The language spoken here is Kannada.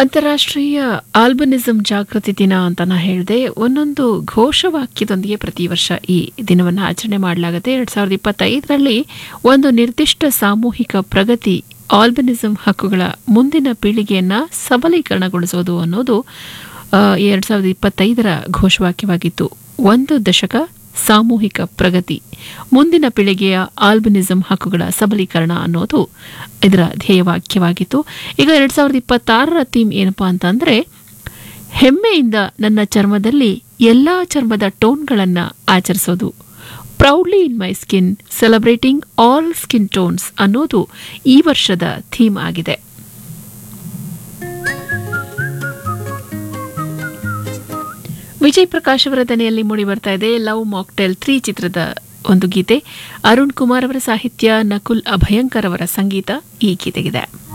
ಅಂತಾರಾಷ್ಟ್ರೀಯ ಆಲ್ಬನಿಸಂ ಜಾಗೃತಿ ದಿನ ಅಂತ ನಾ ಹೇಳಿದೆ ಒಂದೊಂದು ಘೋಷವಾಕ್ಯದೊಂದಿಗೆ ಪ್ರತಿ ವರ್ಷ ಈ ದಿನವನ್ನು ಆಚರಣೆ ಮಾಡಲಾಗುತ್ತೆ ಎರಡ್ ಸಾವಿರದ ಇಪ್ಪತ್ತೈದರಲ್ಲಿ ಒಂದು ನಿರ್ದಿಷ್ಟ ಸಾಮೂಹಿಕ ಪ್ರಗತಿ ಆಲ್ಬನಿಸಂ ಹಕ್ಕುಗಳ ಮುಂದಿನ ಪೀಳಿಗೆಯನ್ನ ಸಬಲೀಕರಣಗೊಳಿಸೋದು ಅನ್ನೋದು ಎರಡ್ ಸಾವಿರದ ಇಪ್ಪತ್ತೈದರ ಘೋಷವಾಕ್ಯವಾಗಿತ್ತು ಒಂದು ದಶಕ ಸಾಮೂಹಿಕ ಪ್ರಗತಿ ಮುಂದಿನ ಪೀಳಿಗೆಯ ಆಲ್ಬಿನಿಸಂ ಹಕ್ಕುಗಳ ಸಬಲೀಕರಣ ಅನ್ನೋದು ಇದರ ಧ್ಯೇಯವಾಕ್ಯವಾಗಿತ್ತು ಈಗ ಎರಡ್ ಸಾವಿರದ ಇಪ್ಪತ್ತಾರರ ಥೀಮ್ ಏನಪ್ಪಾ ಅಂತಂದ್ರೆ ಹೆಮ್ಮೆಯಿಂದ ನನ್ನ ಚರ್ಮದಲ್ಲಿ ಎಲ್ಲಾ ಚರ್ಮದ ಟೋನ್ಗಳನ್ನ ಆಚರಿಸೋದು proudly in my skin celebrating all skin tones ಅನ್ನೋದು ಈ ವರ್ಷದ ಥೀಮ್ ಆಗಿದೆ ವಿಜಯ್ ಪ್ರಕಾಶ್ ಅವರ ದನಿಯಲ್ಲಿ ಮೂಡಿ ಬರ್ತಾ ಇದೆ ಲವ್ ಮಾಕ್ಟೆಲ್ ತ್ರೀ ಚಿತ್ರದ ಒಂದು ಗೀತೆ ಅರುಣ್ ಕುಮಾರ್ ಅವರ ಸಾಹಿತ್ಯ ನಕುಲ್ ಅಭಯಂಕರ್ ಅವರ ಸಂಗೀತ ಈ ಗೀತೆಗಿದೆ